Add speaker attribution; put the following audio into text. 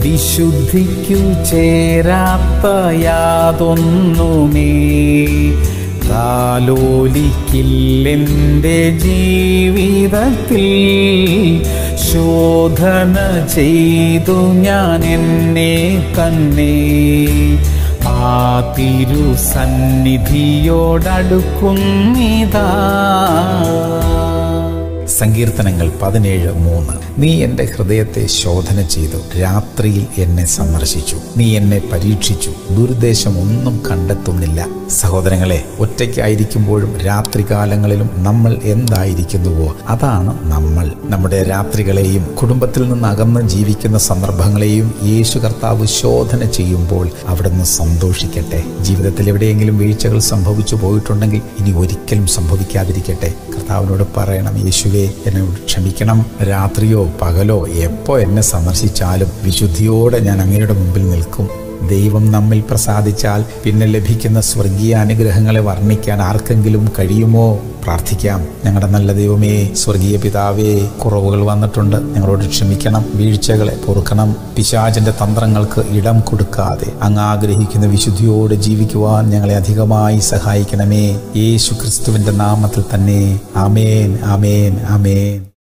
Speaker 1: വിശുദ്ധിക്കു ചേരാത്ത യാതൊന്നുമേ താലോലിക്കില്ലെൻ്റെ ജീവിതത്തിൽ ശോധന ചെയ്തു ഞാൻ എന്നെ തന്നെ ആ തിരുസന്നിധിയോടടുക്കുന്നിതാ സങ്കീർത്തനങ്ങൾ പതിനേഴ് മൂന്ന് നീ എൻ്റെ ഹൃദയത്തെ ശോധന ചെയ്തു രാത്രിയിൽ എന്നെ സന്ദർശിച്ചു നീ എന്നെ പരീക്ഷിച്ചു ദുരുദ്ദേശം ഒന്നും കണ്ടെത്തുന്നില്ല സഹോദരങ്ങളെ ഒറ്റയ്ക്കായിരിക്കുമ്പോഴും രാത്രികാലങ്ങളിലും നമ്മൾ എന്തായിരിക്കുന്നുവോ അതാണ് നമ്മൾ നമ്മുടെ രാത്രികളെയും കുടുംബത്തിൽ നിന്ന് അകന്ന് ജീവിക്കുന്ന സന്ദർഭങ്ങളെയും യേശു കർത്താവ് ശോധന ചെയ്യുമ്പോൾ അവിടുന്ന് സന്തോഷിക്കട്ടെ ജീവിതത്തിൽ എവിടെയെങ്കിലും വീഴ്ചകൾ സംഭവിച്ചു പോയിട്ടുണ്ടെങ്കിൽ ഇനി ഒരിക്കലും സംഭവിക്കാതിരിക്കട്ടെ കർത്താവിനോട് പറയണം യേശുവെ എന്നോട് ക്ഷമിക്കണം രാത്രിയോ പകലോ എപ്പോ എന്നെ സന്ദർശിച്ചാലും വിശുദ്ധിയോടെ ഞാൻ അങ്ങയുടെ മുമ്പിൽ നിൽക്കും ദൈവം നമ്മിൽ പ്രസാദിച്ചാൽ പിന്നെ ലഭിക്കുന്ന സ്വർഗീയ അനുഗ്രഹങ്ങളെ വർണ്ണിക്കാൻ ആർക്കെങ്കിലും കഴിയുമോ പ്രാർത്ഥിക്കാം ഞങ്ങളുടെ നല്ല ദൈവമേ സ്വർഗീയ പിതാവേ കുറവുകൾ വന്നിട്ടുണ്ട് ഞങ്ങളോട് ക്ഷമിക്കണം വീഴ്ചകളെ പൊറുക്കണം പിശാചന്റെ തന്ത്രങ്ങൾക്ക് ഇടം കൊടുക്കാതെ അങ്ങ് ആഗ്രഹിക്കുന്ന വിശുദ്ധിയോടെ ജീവിക്കുവാൻ ഞങ്ങളെ അധികമായി സഹായിക്കണമേ യേശു ക്രിസ്തുവിന്റെ നാമത്തിൽ തന്നെ ആമേൻ ആമേൻ ആമേൻ